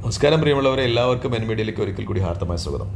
നമസ്കാരം പ്രിയമുള്ളവരെ എല്ലാവർക്കും എൻ മീഡിയയിലേക്ക് ഒരിക്കൽ കൂടി ഹാർദമായ സ്വാഗതം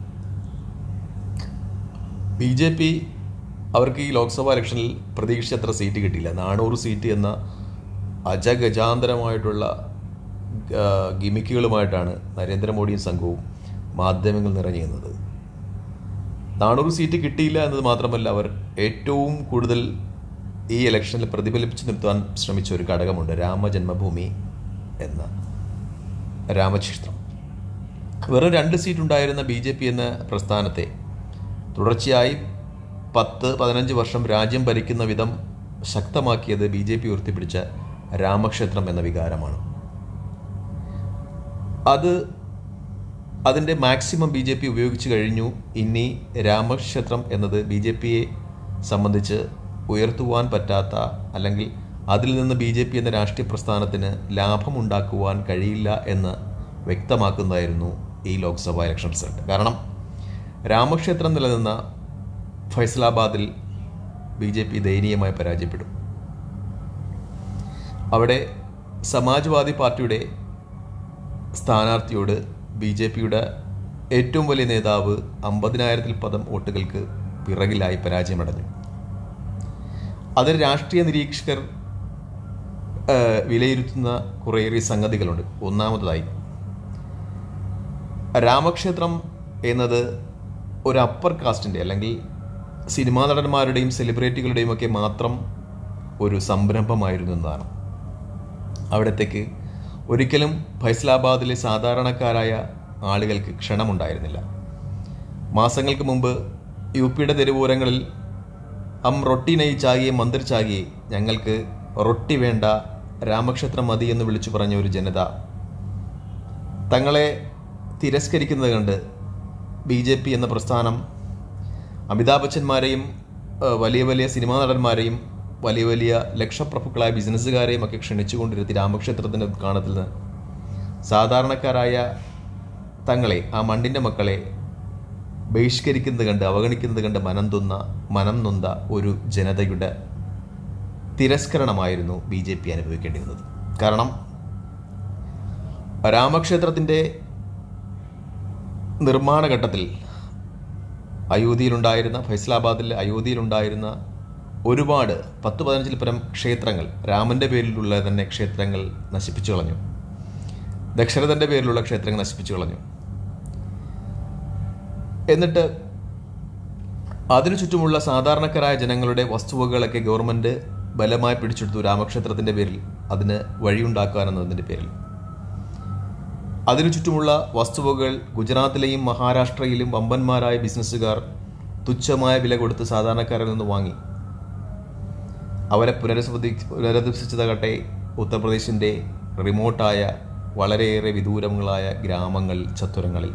ബി ജെ പി അവർക്ക് ഈ ലോക്സഭാ ഇലക്ഷനിൽ പ്രതീക്ഷിച്ചത്ര സീറ്റ് കിട്ടിയില്ല നാനൂറ് സീറ്റ് എന്ന അജഗജാന്തരമായിട്ടുള്ള ആ, ഗിമിക്കുകളുമായിട്ടാണ് നരേന്ദ്രമോദിയും സംഘവും മാധ്യമങ്ങൾ നിറഞ്ഞിരുന്നത് നാനൂറ് സീറ്റ് കിട്ടിയില്ല എന്നത് മാത്രമല്ല അവർ ഏറ്റവും കൂടുതൽ ഈ ഇലക്ഷനിൽ പ്രതിഫലിപ്പിച്ചു നിർത്താൻ ശ്രമിച്ച ഒരു ഘടകമുണ്ട് രാമജന്മഭൂമി എന്ന രാമക്ഷേത്രം വെറും രണ്ട് സീറ്റ് ഉണ്ടായിരുന്ന ബി ജെ പി എന്ന പ്രസ്ഥാനത്തെ തുടർച്ചയായി പത്ത് പതിനഞ്ച് വർഷം രാജ്യം ഭരിക്കുന്ന വിധം ശക്തമാക്കിയത് ബി ജെ പി ഉയർത്തിപ്പിടിച്ച രാമക്ഷേത്രം എന്ന വികാരമാണ് അത് അതിൻ്റെ മാക്സിമം ബി ജെ പി ഉപയോഗിച്ചു കഴിഞ്ഞു ഇനി രാമക്ഷേത്രം എന്നത് ബി ജെ പിയെ സംബന്ധിച്ച് ഉയർത്തുവാൻ പറ്റാത്ത അല്ലെങ്കിൽ അതിൽ നിന്ന് ബി ജെ പി എന്ന രാഷ്ട്രീയ പ്രസ്ഥാനത്തിന് ലാഭമുണ്ടാക്കുവാൻ കഴിയില്ല എന്ന് വ്യക്തമാക്കുന്നതായിരുന്നു ഈ ലോക്സഭാ ഇലക്ഷൻ റിസൾട്ട് കാരണം രാമക്ഷേത്രം നിലനിന്ന ഫൈസലാബാദിൽ ബി ജെ പി ദയനീയമായി പരാജയപ്പെടും അവിടെ സമാജ്വാദി പാർട്ടിയുടെ സ്ഥാനാർത്ഥിയോട് ബി ജെ പിയുടെ ഏറ്റവും വലിയ നേതാവ് അമ്പതിനായിരത്തിൽ പദം വോട്ടുകൾക്ക് പിറകിലായി പരാജയമടഞ്ഞു അതിൽ രാഷ്ട്രീയ നിരീക്ഷകർ ആ, വിലയിരുത്തുന്ന കുറേയേറെ സംഗതികളുണ്ട് ഒന്നാമതായി രാമക്ഷേത്രം എന്നത് ഒരു അപ്പർ കാസ്റ്റിൻ്റെ അല്ലെങ്കിൽ സിനിമാ നടന്മാരുടെയും സെലിബ്രിറ്റികളുടെയും ഒക്കെ മാത്രം ഒരു സംരംഭമായിരുന്നു എന്നതാണ് അവിടത്തേക്ക് ഒരിക്കലും ഫൈസലാബാദിലെ സാധാരണക്കാരായ ആളുകൾക്ക് ക്ഷണമുണ്ടായിരുന്നില്ല മാസങ്ങൾക്ക് മുമ്പ് യു പിയുടെ തെരുവോരങ്ങളിൽ അം റൊട്ടി നെയ് ചാകിയെ മന്ദിർ ചാകിയെ ഞങ്ങൾക്ക് റൊട്ടി വേണ്ട രാമക്ഷേത്രം മതി എന്ന് വിളിച്ചു പറഞ്ഞ ഒരു ജനത തങ്ങളെ തിരസ്കരിക്കുന്നത് കണ്ട് ബി ജെ പി എന്ന പ്രസ്ഥാനം അമിതാഭ് ബച്ചന്മാരെയും ഏഹ്, വലിയ വലിയ സിനിമാ നടന്മാരെയും വലിയ വലിയ ലക്ഷപ്രഭുക്കളായ ബിസിനസ്സുകാരെയും ഒക്കെ ക്ഷണിച്ചുകൊണ്ടിരുത്തി രാമക്ഷേത്രത്തിൻ്റെ ഉദ്ഘാടനത്തിൽ നിന്ന് സാധാരണക്കാരായ തങ്ങളെ ആ മണ്ണിൻ്റെ മക്കളെ ബഹിഷ്കരിക്കുന്നത് കണ്ട് അവഗണിക്കുന്നത് കണ്ട് മനം തൊന്ന മനം നൊന്ത ഒരു ജനതയുടെ തിരസ്കരണമായിരുന്നു ബി ജെ പി അനുഭവിക്കേണ്ടിയിരുന്നത് കാരണം രാമക്ഷേത്രത്തിൻ്റെ നിർമ്മാണ ഘട്ടത്തിൽ അയോധ്യയിലുണ്ടായിരുന്ന ഫൈസലാബാദിലെ അയോധ്യയിലുണ്ടായിരുന്ന ഒരുപാട് പത്ത് പതിനഞ്ചിൽ പരം ക്ഷേത്രങ്ങൾ രാമൻ്റെ പേരിലുള്ള തന്നെ ക്ഷേത്രങ്ങൾ നശിപ്പിച്ചു കളഞ്ഞു ദക്ഷരഥൻ്റെ പേരിലുള്ള ക്ഷേത്രങ്ങൾ നശിപ്പിച്ചു കളഞ്ഞു എന്നിട്ട് അതിനു ചുറ്റുമുള്ള സാധാരണക്കാരായ ജനങ്ങളുടെ വസ്തുവകളൊക്കെ ഗവൺമെൻറ് ബലമായി പിടിച്ചെടുത്തു രാമക്ഷേത്രത്തിൻ്റെ പേരിൽ അതിന് വഴിയുണ്ടാക്കാനെന്നതിൻ്റെ പേരിൽ അതിനു ചുറ്റുമുള്ള വസ്തുവകൾ ഗുജറാത്തിലെയും മഹാരാഷ്ട്രയിലും വമ്പന്മാരായ ബിസിനസ്സുകാർ തുച്ഛമായ വില കൊടുത്ത് സാധാരണക്കാരിൽ നിന്ന് വാങ്ങി അവരെ പുനരസ്വതി പുനരധിവസിച്ചതാകട്ടെ ഉത്തർപ്രദേശിൻ്റെ റിമോട്ടായ വളരെയേറെ വിദൂരങ്ങളായ ഗ്രാമങ്ങൾ ചത്തുരങ്ങളിൽ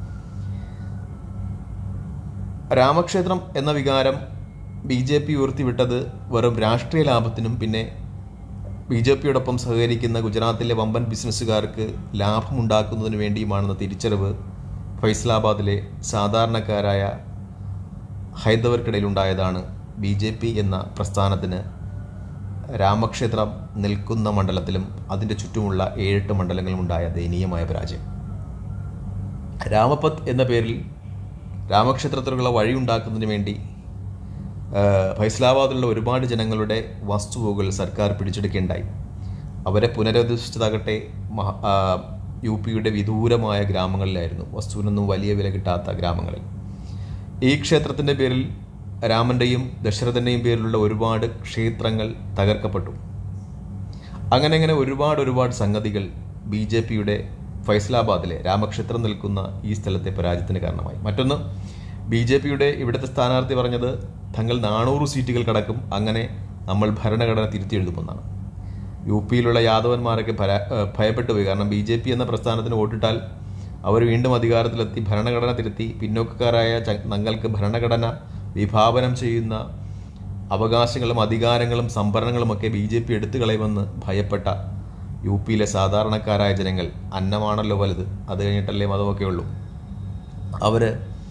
രാമക്ഷേത്രം എന്ന വികാരം ബി ജെ പി ഉയർത്തിവിട്ടത് വെറും രാഷ്ട്രീയ ലാഭത്തിനും പിന്നെ ബി ജെ പിയോടൊപ്പം സഹകരിക്കുന്ന ഗുജറാത്തിലെ വമ്പൻ ബിസിനസ്സുകാർക്ക് ലാഭമുണ്ടാക്കുന്നതിന് വേണ്ടിയുമാണെന്ന തിരിച്ചറിവ് ഫൈസലാബാദിലെ സാധാരണക്കാരായ ഹൈന്ദവർക്കിടയിലുണ്ടായതാണ് ബി ജെ പി എന്ന പ്രസ്ഥാനത്തിന് രാമക്ഷേത്രം നിൽക്കുന്ന മണ്ഡലത്തിലും അതിൻ്റെ ചുറ്റുമുള്ള ഏഴെട്ട് മണ്ഡലങ്ങളിലും ഉണ്ടായ ദയനീയമായ പരാജയം രാമപത്ത് എന്ന പേരിൽ രാമക്ഷേത്രത്തിലുള്ള വഴി ഉണ്ടാക്കുന്നതിന് വേണ്ടി ആ, ഫൈസലാബാദിലുള്ള ഒരുപാട് ജനങ്ങളുടെ വസ്തുവകൾ സർക്കാർ പിടിച്ചെടുക്കേണ്ടായി അവരെ പുനരധിവസിച്ചതാകട്ടെ മഹ ആ, യു പിയുടെ വിദൂരമായ ഗ്രാമങ്ങളിലായിരുന്നു വസ്തുവിനൊന്നും വലിയ വില കിട്ടാത്ത ഗ്രാമങ്ങളിൽ ഈ ക്ഷേത്രത്തിൻ്റെ പേരിൽ രാമൻ്റെയും ദശരഥൻ്റെയും പേരിലുള്ള ഒരുപാട് ക്ഷേത്രങ്ങൾ തകർക്കപ്പെട്ടു അങ്ങനെ അങ്ങനെ ഒരുപാട് ഒരുപാട് സംഗതികൾ ബി ജെ പിയുടെ ഫൈസലാബാദിലെ രാമക്ഷേത്രം നിൽക്കുന്ന ഈ സ്ഥലത്തെ പരാജയത്തിന് കാരണമായി മറ്റൊന്ന് ബി ജെ പിയുടെ ഇവിടുത്തെ സ്ഥാനാർത്ഥി പറഞ്ഞത് തങ്ങൾ നാനൂറ് സീറ്റുകൾ കടക്കും അങ്ങനെ നമ്മൾ ഭരണഘടന തിരുത്തി എഴുതുമെന്നാണ് യു പിയിലുള്ള യാദവന്മാരൊക്കെ പരാ ഏഹ് ഭയപ്പെട്ടു പോയി കാരണം ബി ജെ പി എന്ന പ്രസ്ഥാനത്തിന് വോട്ടിട്ടാൽ അവർ വീണ്ടും അധികാരത്തിലെത്തി ഭരണഘടന തിരുത്തി പിന്നോക്കക്കാരായ ച- തങ്ങൾക്ക് ഭരണഘടന വിഭാവനം ചെയ്യുന്ന അവകാശങ്ങളും അധികാരങ്ങളും സംഭരണങ്ങളുമൊക്കെ ബി ജെ പി എടുത്തു കളയുമെന്ന് ഭയപ്പെട്ട യു പിയിലെ സാധാരണക്കാരായ ജനങ്ങൾ അന്നമാണല്ലോ വലുത് അത് കഴിഞ്ഞിട്ടല്ലേ മതമൊക്കെ ഉള്ളൂ അവർ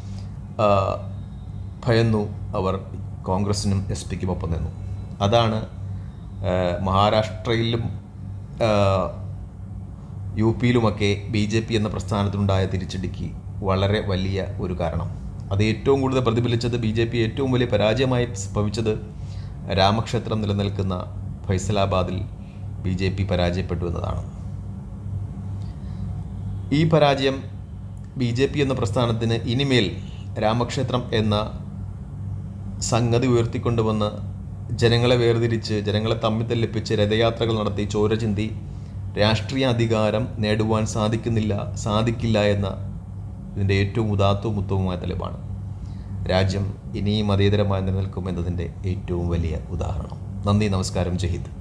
ഭയന്നു അവർ കോൺഗ്രസിനും എസ് പിക്കും ഒപ്പം നിന്നു അതാണ് ആ, മഹാരാഷ്ട്രയിലും ആ, യു പിയിലുമൊക്കെ ബി ജെ പി എന്ന പ്രസ്ഥാനത്തിനുണ്ടായ തിരിച്ചടിക്ക് വളരെ വലിയ ഒരു കാരണം അത് ഏറ്റവും കൂടുതൽ പ്രതിഫലിച്ചത് ബി ജെ പി ഏറ്റവും വലിയ പരാജയമായി ഭവിച്ചത് രാമക്ഷേത്രം നിലനിൽക്കുന്ന ഫൈസലാബാദിൽ ബി ജെ പി പരാജയപ്പെട്ടു എന്നതാണ് ഈ പരാജയം ബി ജെ പി എന്ന പ്രസ്ഥാനത്തിന് ഇനിമേൽ രാമക്ഷേത്രം എന്ന സംഗതി ഉയർത്തിക്കൊണ്ടുവന്ന് ജനങ്ങളെ വേർതിരിച്ച് ജനങ്ങളെ തമ്മിൽ തെല്ലിപ്പിച്ച് രഥയാത്രകൾ നടത്തി ചോര ചിന്തി രാഷ്ട്രീയ അധികാരം നേടുവാൻ സാധിക്കുന്നില്ല സാധിക്കില്ല എന്ന ഇതിൻ്റെ ഏറ്റവും ഉദാത്തവും ഉത്തമവുമായ തെളിവാണ് രാജ്യം ഇനിയും മതേതരമായി നിലനിൽക്കും എന്നതിൻ്റെ ഏറ്റവും വലിയ ഉദാഹരണം നന്ദി നമസ്കാരം ജഹിദ്